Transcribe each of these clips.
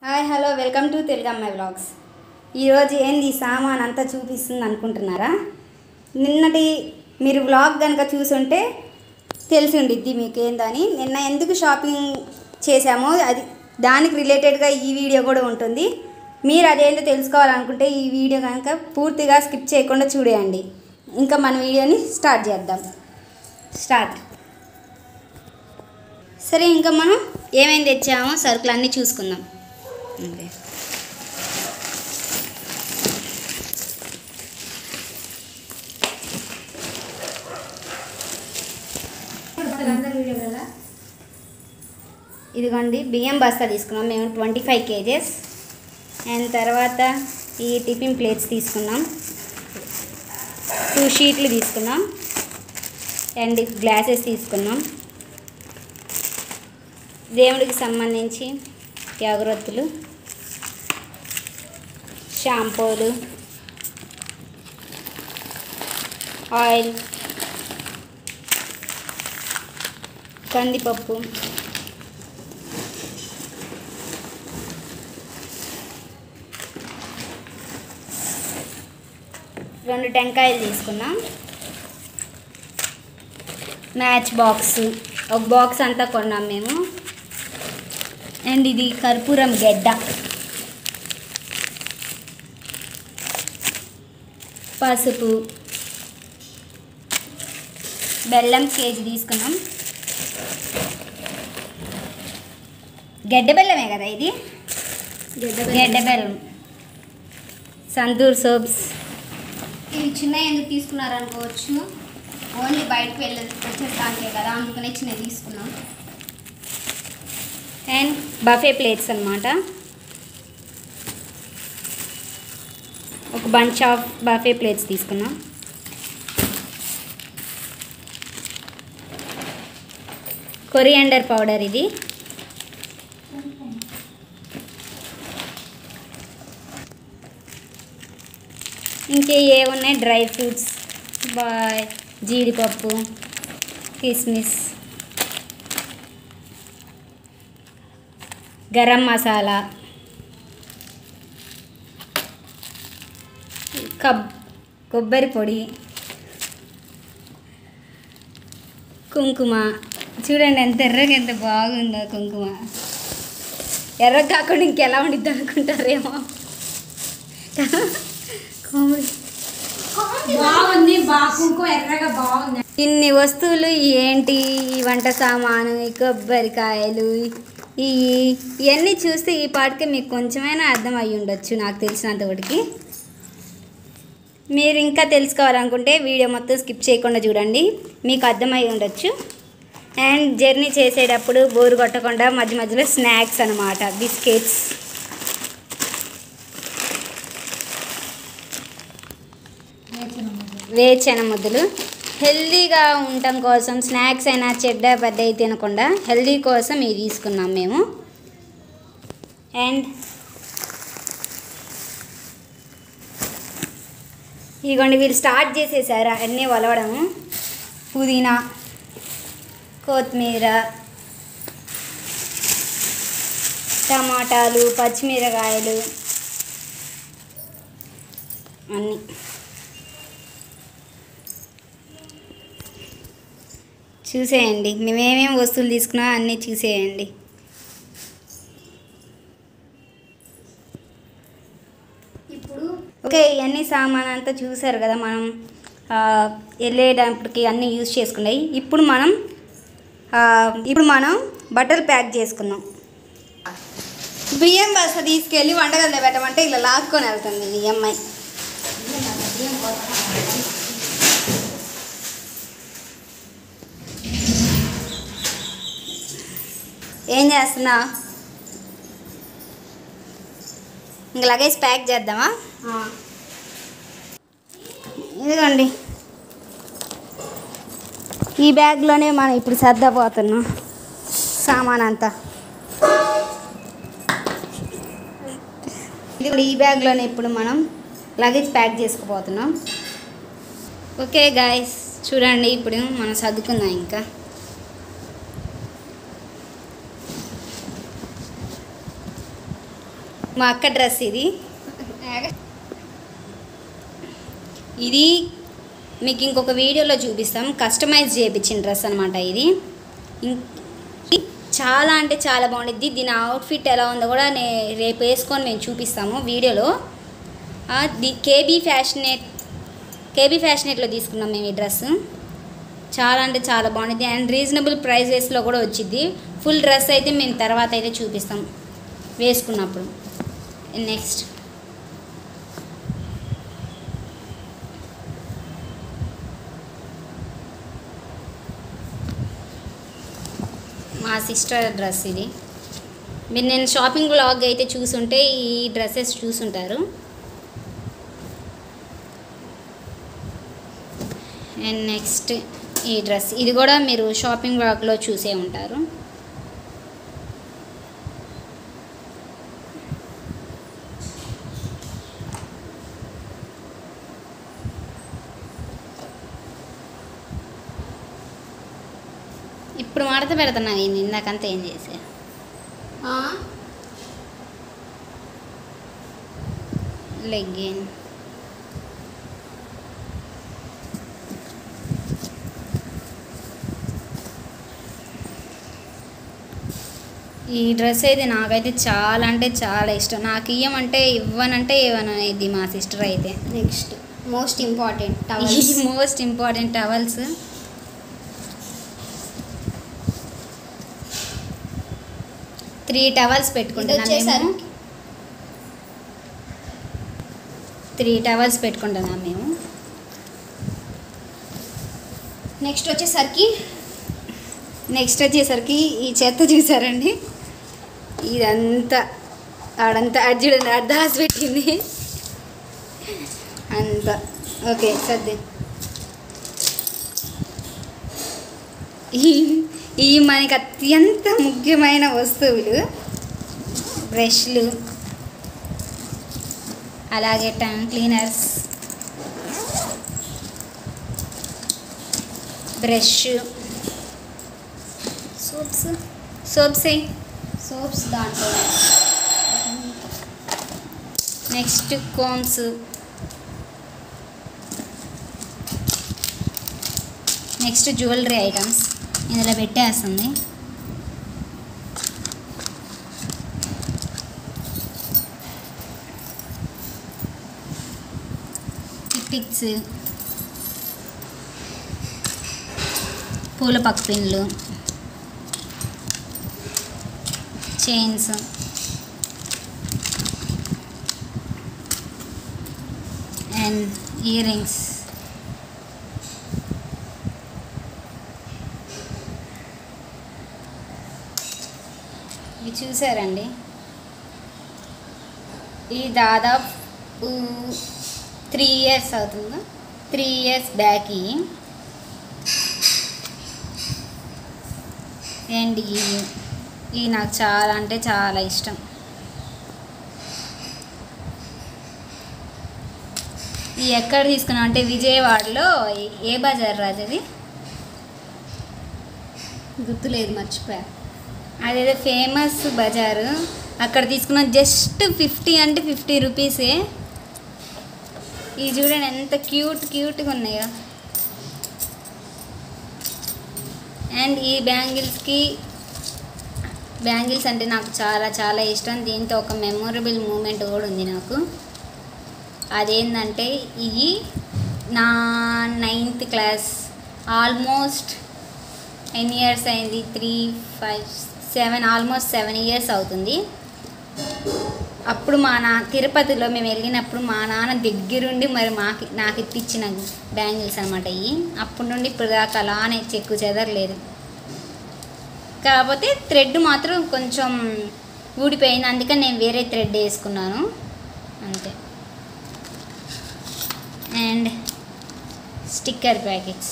hi hello welcome to Telugammayi vlogs ఈరోజు ఏంది ఈ సామాన్ అంతా చూపిస్తుంది అనుకుంటున్నారా నిన్నటి మీరు వ్లాగ్ కనుక చూసుంటే తెలిసి ఉండిద్ది మీకు ఏందని నిన్న ఎందుకు షాపింగ్ చేశామో అది దానికి రిలేటెడ్గా ఈ వీడియో కూడా ఉంటుంది మీరు అదేంటో తెలుసుకోవాలనుకుంటే ఈ వీడియో కనుక పూర్తిగా స్కిప్ చేయకుండా చూడేయండి ఇంకా మన వీడియోని స్టార్ట్ చేద్దాం స్టార్ట్ సరే ఇంకా మనం ఏమేమి తెచ్చామో సరుకులు అన్నీ చూసుకుందాం ఓకే ఇదిగోండి బియ్యం బస్తా తీసుకున్నాం మేము ట్వంటీ ఫైవ్ కేజెస్ అండ్ తర్వాత ఈ టిఫిన్ ప్లేట్స్ తీసుకున్నాం టూ షీట్లు తీసుకున్నాం అండ్ గ్లాసెస్ తీసుకున్నాం దేవుడికి సంబంధించి అగరొత్తులు షాంపూలు ఆయిల్ కందిపప్పు రెండు టెంకాయలు తీసుకున్నాం మ్యాచ్ బాక్స్ ఒక బాక్స్ అంతా కొన్నాం మేము అండ్ ఇది కర్పూరం గెడ్డ పసుపు బెల్లం కేజీ తీసుకున్నాం గెడ్డ బెల్లమే కదా ఇది గెడ్డ బెల్లం సంతూర్ సోప్స్ ఇవి చిన్న ఎందుకు తీసుకున్నారు అనుకోవచ్చు ఓన్లీ బయటకు వెళ్ళి వచ్చేస్తానికే కదా అందుకనే చిన్న తీసుకున్నాం అండ్ బఫే ప్లేట్స్ అన్నమాట ఒక బంచ్ ఆఫ్ బఫే ప్లేట్స్ తీసుకున్నాం కొరియాండర్ పౌడర్ ఇది ఇంకే ఏ ఉన్నాయి డ్రై ఫ్రూట్స్ బా జీడిపప్పు కిస్మిస్ గరం మసాలా కబ్ కొబ్బరి పొడి కుంకుమ చూడండి ఎంత ఎర్రగా ఎంత బాగుందో కుంకుమ ఎర్ర కాకుండా ఇంకెలా ఉండిద్ది అనుకుంటారేమో కామెడీ బాగుంది బాగా కుంకుమ ఎర్రగా బాగుంది ఇన్ని వస్తువులు ఏంటి ఈ వంట సామాను ఈ కొబ్బరికాయలు ఈ ఇవన్నీ చూస్తే ఈ పాటికి మీకు కొంచెమైనా అర్థం అయ్యి ఉండొచ్చు నాకు తెలిసినంత ఒకటికి మీరు ఇంకా తెలుసుకోవాలనుకుంటే వీడియో మొత్తం స్కిప్ చేయకుండా చూడండి మీకు అర్థమై ఉండొచ్చు అండ్ జర్నీ చేసేటప్పుడు బోరు కొట్టకుండా మధ్య మధ్యలో స్నాక్స్ అనమాట బిస్కెట్స్ వేరుచెన ముద్దలు హెల్దీగా ఉండటం కోసం స్నాక్స్ అయినా చెడ్డ పెద్ద అయితే తినకుండా హెల్దీ కోసం ఇవి తీసుకున్నాం మేము అండ్ ఇదిగోండి వీళ్ళు స్టార్ట్ చేసేసారు అన్నీ వలవడము పుదీనా కొత్తిమీర టమాటాలు పచ్చిమిరకాయలు అన్నీ చూసేయండి మేమేమేం వస్తువులు తీసుకున్నా అన్నీ చూసేయండి ఇప్పుడు ఓకే ఇవన్నీ సామాన్ అంతా చూసారు కదా మనం ఆ, వెళ్ళేటప్పటికి అన్నీ యూజ్ చేసుకున్నాయి ఇప్పుడు మనం ఆ, ఇప్పుడు మనం బట్టలు ప్యాక్ చేసుకుందాం బియ్యం బస్త తీసుకెళ్ళి వంటగదిలో పెట్టమంటే ఇలా లాక్కొని వెళ్తుంది ఈ అమ్మాయి ఏం చేస్తున్నా ఇంక లగేజ్ ప్యాక్ చేద్దామా ఇదిగోండి ఈ బ్యాగ్లోనే మనం ఇప్పుడు సర్దపోతున్నాం సామాన్ అంతా ఇది ఈ బ్యాగ్లోనే ఇప్పుడు మనం లగేజ్ ప్యాక్ చేసుకుపోతున్నాం ఓకే గాయస్ చూడండి ఇప్పుడు మనం సర్దుకుందాం ఇంకా మా అక్క డ్రెస్ ఇది ఇది మీకు ఇంకొక వీడియోలో చూపిస్తాం కస్టమైజ్ చేయించిన డ్రెస్ అనమాట ఇది ఇం- ఇది చాలా అంటే చాలా బాగుండిద్ది దీని అవుట్ఫిట్ ఎలా ఉందో కూడా నే రేపు వేసుకొని మేము చూపిస్తాము వీడియోలో ఆ, ది కేబీ ఫ్యాషనేట్ కేబీ ఫ్యాషనేట్లో తీసుకున్నాం మేము ఈ డ్రెస్ చాలా అంటే చాలా బాగుంది అండ్ రీజనబుల్ ప్రైజెస్లో కూడా వచ్చింది ఫుల్ డ్రెస్ అయితే మేము తర్వాత అయితే చూపిస్తాం వేసుకున్నప్పుడు నెక్స్ట్ మా సిస్టర్ డ్రెస్ ఇది మీరు నేను షాపింగ్ బ్లాగ్ అయితే చూసుంటే ఈ డ్రెస్సెస్ చూసుంటారు అండ్ నెక్స్ట్ ఈ డ్రెస్ ఇది కూడా మీరు షాపింగ్ బ్లాగ్లో చూసే ఉంటారు ఇప్పుడు మడత పెడుతున్నావు ఏంది ఇందాకంతా ఏం చేసా లెగ్గిన్ ఈ డ్రెస్ అయితే నాకైతే చాలా అంటే చాలా ఇష్టం నాకు ఇయ్యమంటే ఇవ్వనంటే ఇవ్వను ఇది మా సిస్టర్ అయితే నెక్స్ట్ మోస్ట్ ఇంపార్టెంట్ ఈ towels most important towels three towels ఇది పెట్టుకుంటున్నాం వచ్చేసరికి మేము త్రీ టవల్స్ పెట్టుకుంటున్నాం మేము నెక్స్ట్ వచ్చేసరికి నెక్స్ట్ వచ్చేసరికి ఈ చెత్త చూసారండి ఇదంతా ఆడంతా అది చూడండి అర్ధాస్ పెట్టింది అంత ఓకే సర్ది ఈ ఈ మనకి అత్యంత ముఖ్యమైన వస్తువులు బ్రష్లు అలాగే tongue cleaners brush soaps soaps soaps దాంట్లో next combs next jewellery items ఇందులో పెట్టేస్తుంది పిక్స్ పూల పక్క పిన్లు చైన్స్ అండ్ ఇయర్ రింగ్స్ ఇవి చూసారండి ఈ దాదాపు త్రీ ఇయర్స్ అవుతుందా త్రీ ఇయర్స్ బ్యాక్ ఇవి అండ్ ఇవి ఇవి నాకు చాలా అంటే చాలా ఇష్టం ఈ ఎక్కడ తీసుకున్నా అంటే విజయవాడలో ఏ- ఏ బజార్ రాజు అది గుర్తులేదు మర్చిపోయా అదేదో ఫేమస్ బజారు అక్కడ తీసుకున్న జస్ట్ ఫిఫ్టీ అంటే ఫిఫ్టీ రూపీసే ఇవి చూడండి ఎంత క్యూట్ క్యూట్గా ఉన్నాయో అండ్ ఈ బ్యాంగిల్స్కి బ్యాంగిల్స్ అంటే నాకు చాలా చాలా ఇష్టం దీంతో ఒక మెమొరబుల్ మూమెంట్ కూడా ఉంది నాకు అదేంటంటే ఇవి నా నైన్త్ క్లాస్ ఆల్మోస్ట్ ఎన్ని ఇయర్స్ అయింది three five seven almost seven years అవుతుంది అప్పుడు మా నా తిరుపతిలో మేము వెళ్ళినప్పుడు మా నాన్న దగ్గరుండి మరి మాకి నాకు ఇప్పించిన బ్యాంగిల్స్ అనమాట ఇవి అప్పటి నుండి ఇప్పుడు దాకా అలానే చెక్కు చెదరలేదు కాకపోతే థ్రెడ్ మాత్రం కొంచెం ఊడిపోయింది అందుకని నేను వేరే థ్రెడ్ వేసుకున్నాను అంతే అండ్ స్టిక్కర్ ప్యాకెట్స్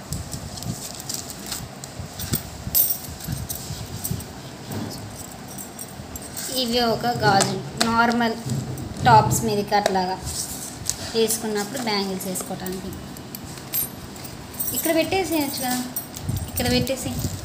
ఇవి ఒక గాజు నార్మల్ టాప్స్ మీదకి అట్లాగా వేసుకున్నప్పుడు బ్యాంగిల్స్ వేసుకోవటానికి ఇక్కడ పెట్టేసేయచ్చు కదా ఇక్కడ పెట్టేసి